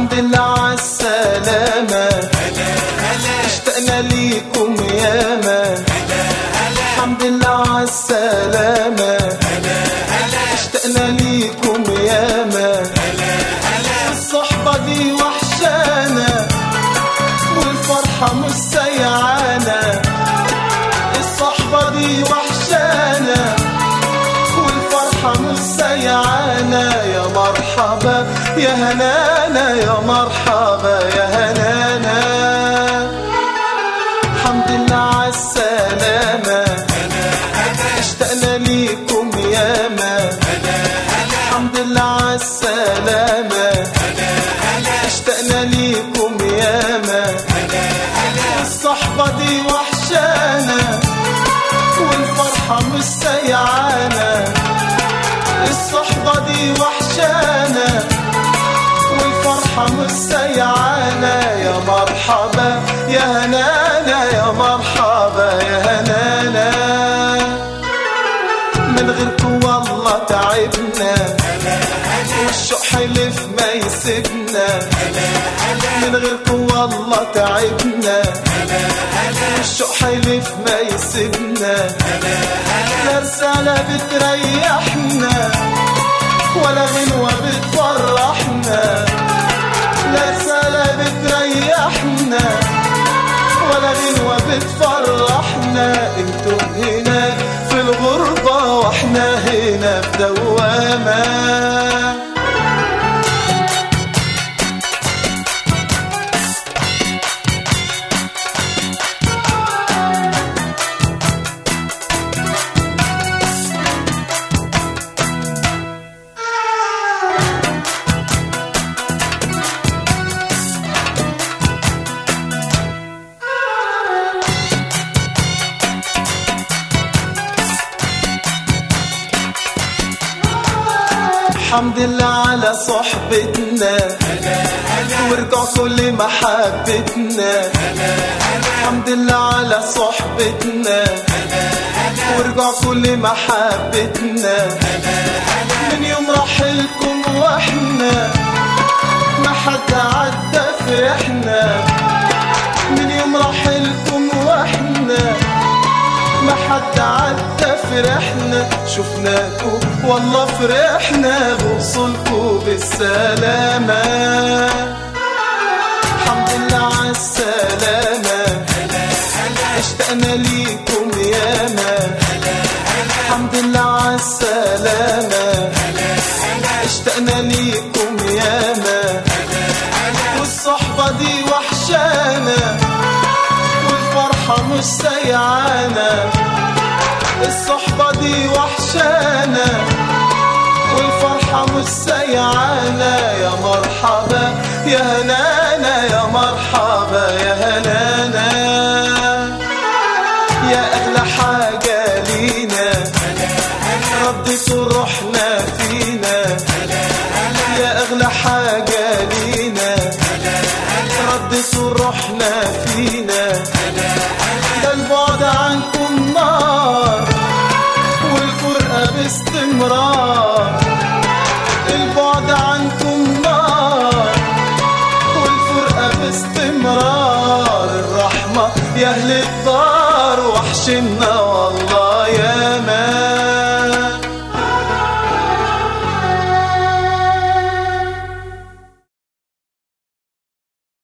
الحمد لله عالسلامة اشتقنا ليكم ياما الحمد لله عالسلامة اشتقنا ليكم ياما الصحبة دي وحشانا والفرحة مش سيعانا الصحبة دي وحشانا والفرحة مش سيعانا يا مرحبا يا هنانا يا مرحبا يا هنانا الحمد لله عالسلامة اشتقنا ليكم ياما الحمد لله عالسلامة اشتقنا ليكم ياما الصحبة دي وحشانا والفرحة مش سيعانا الصحبة دي وحشانا والفرحة مش سيعانا يا مرحبا يا هنانا يا مرحبا يا هنانا من غيركم والله تعبنا والشوق حلف ما يسيبنا من غيركم والله تعبنا والشوق حلف ما يسيبنا لا رسالة بتريحنا ولا غنوة بتفرحنا لا رسالة بتريحنا ولا غنوة بتفرحنا انتم هنا في الغربة واحنا هنا في دوامة الحمد لله على صحبتنا ورجع كل محبتنا الحمد لله على صحبتنا ورجع كل محبتنا من يوم رحلكم واحنا ما حد عدى فرحنا من يوم رحلكم واحنا ما حد عدى فرحنا شفناكو والله فرحنا بوصلكو بالسلامة الحمد لله عالسلامة اشتقنا ليكم ياما الحمد لله عالسلامة اشتقنا ليكم ياما والصحبة دي وحشانا والفرحة مش سيعانا الصحبة دي وحشانا والفرحة مش سيعانا يا مرحبا يا هنانا يا مرحبا يا هنانا يا أغلى حاجة لينا ردتوا روحنا فينا يا أغلى حاجة لينا ردتوا روحنا فينا ده البعد عنكم نار والفرقة باستمرار البعد عنكم نار والفرقة باستمرار الرحمة يا أهل الدار وحشنا